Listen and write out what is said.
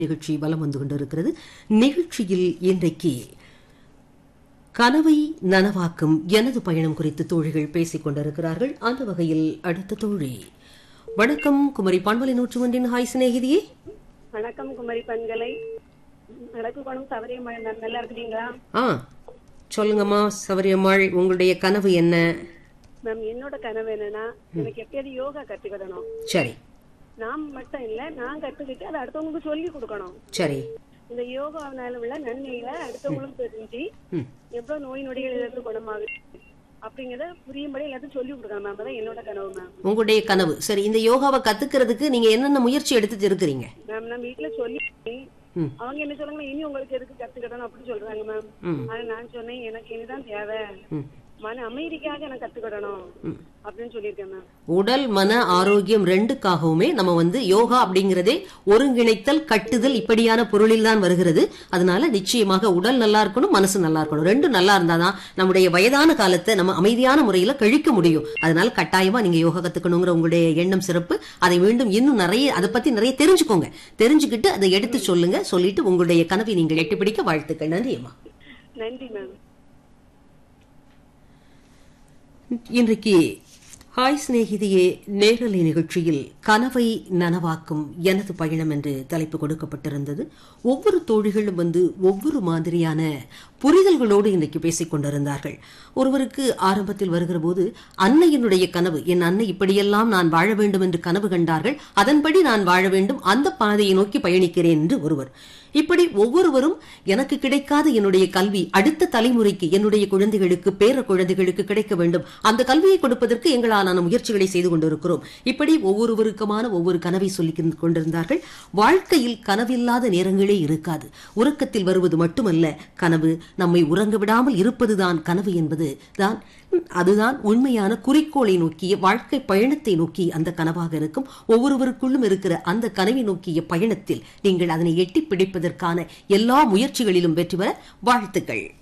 நிகழ்ச்சி வலம் வந்து கொண்டிருக்கிறது நிகழ்ச்சியில் இன்றைக்கு கனவை நனவாக்கும் எனது பயணம் குறித்து தோழிகள் பேசிக் கொண்டிருக்கிறார்கள் அந்த வகையில் அடுத்த தோழி வணக்கம் குமரி பண்பலை நூற்று ஒன்றின் ஹாய் சிநேகிதியே வணக்கம் குமரி பெண்களை வடக்கு கோணம் சவரியம்மா நல்லா இருக்கிறீங்களா ஆ சொல்லுங்கம்மா சவரியம்மாள் உங்களுடைய கனவு என்ன மேம் என்னோட கனவு என்னன்னா எனக்கு எப்பயாவது யோகா கத்துக்கிடணும் சரி நான் மட்டும் இல்ல நான் கத்துக்கிட்டு அதை அடுத்தவங்களுக்கு சொல்லி கொடுக்கணும் சரி இந்த யோகாவினால உள்ள நன்மைகளை அடுத்தவங்களும் தெரிஞ்சு ம் எவ்வளவு நோய் நொடிகள் இருந்து குணமாகுது அப்படிங்கறத புரியும்படி எல்லாத்தையும் சொல்லி கொடுக்கணும் மேம் அதான் என்னோட கனவு மேம் உங்களுடைய கனவு சரி இந்த யோகாவை கத்துக்கிறதுக்கு நீங்க என்னென்ன முயற்சி எடுத்துட்டு இருக்கிறீங்க மேம் நான் வீட்டுல சொல்லி ம். அவங்க என்ன சொல்றாங்க இனி உங்களுக்கு எதுக்கு கத்துக்கிடணும் அப்படின்னு சொல்றாங்க மேம் ம். ஆனா நான் சொன்னேன் எனக்கு இனிதான் தேவை ம். மன அமைதிக்காக நான் கத்துக்கிடணும் அப்படின்னு சொல்லியிருக்கேன் மேம் உடல் மன ஆரோக்கியம் ரெண்டுக்காகவுமே நம்ம வந்து யோகா அப்படிங்கறதே ஒருங்கிணைத்தல் கட்டுதல் இப்படியான பொருளில் தான் வருகிறது அதனால நிச்சயமாக உடல் நல்லா இருக்கணும் மனசு நல்லா இருக்கணும் ரெண்டும் நல்லா இருந்தாதான் நம்முடைய வயதான காலத்தை நம்ம அமைதியான முறையில கழிக்க முடியும் அதனால கட்டாயமா நீங்க யோகா கத்துக்கணுங்கிற உங்களுடைய எண்ணம் சிறப்பு அதை மீண்டும் இன்னும் நிறைய அதை பத்தி நிறைய தெரிஞ்சுக்கோங்க தெரிஞ்சுக்கிட்டு அதை எடுத்து சொல்லுங்க சொல்லிட்டு உங்களுடைய கனவை நீங்கள் எட்டிப்பிடிக்க வாழ்த்துக்கள் நன்றி அம்மா நன்றி மேம் இன்றைக்கு ஹாய் சிநேகிதியே நேரலை நிகழ்ச்சியில் கனவை நனவாக்கும் எனது பயணம் என்று தலைப்பு கொடுக்கப்பட்டிருந்தது ஒவ்வொரு தோழிகளும் வந்து ஒவ்வொரு மாதிரியான புரிதல்களோடு இன்றைக்கு பேசிக் கொண்டிருந்தார்கள் ஒருவருக்கு ஆரம்பத்தில் வருகிற போது அன்னையினுடைய கனவு என் அன்னை இப்படியெல்லாம் நான் வாழ வேண்டும் என்று கனவு கண்டார்கள் அதன்படி நான் வாழ வேண்டும் அந்த பாதையை நோக்கி பயணிக்கிறேன் என்று ஒருவர் இப்படி ஒவ்வொருவரும் எனக்கு கிடைக்காத என்னுடைய கல்வி அடுத்த தலைமுறைக்கு என்னுடைய குழந்தைகளுக்கு பேர குழந்தைகளுக்கு கிடைக்க வேண்டும் அந்த கல்வியை கொடுப்பதற்கு எங்களாலான முயற்சிகளை செய்து கொண்டிருக்கிறோம் இப்படி ஒவ்வொருவருக்குமான ஒவ்வொரு கனவை சொல்லிக் கொண்டிருந்தார்கள் வாழ்க்கையில் கனவில்லாத நேரங்களே இருக்காது உறக்கத்தில் வருவது மட்டுமல்ல கனவு நம்மை உறங்க விடாமல் இருப்பதுதான் கனவு என்பது தான் அதுதான் உண்மையான குறிக்கோளை நோக்கிய வாழ்க்கை பயணத்தை நோக்கி அந்த கனவாக இருக்கும் ஒவ்வொருவருக்குள்ளும் இருக்கிற அந்த கனவை நோக்கிய பயணத்தில் நீங்கள் அதனை எட்டி பிடிப்பதற்கான எல்லா முயற்சிகளிலும் வெற்றி பெற வாழ்த்துக்கள்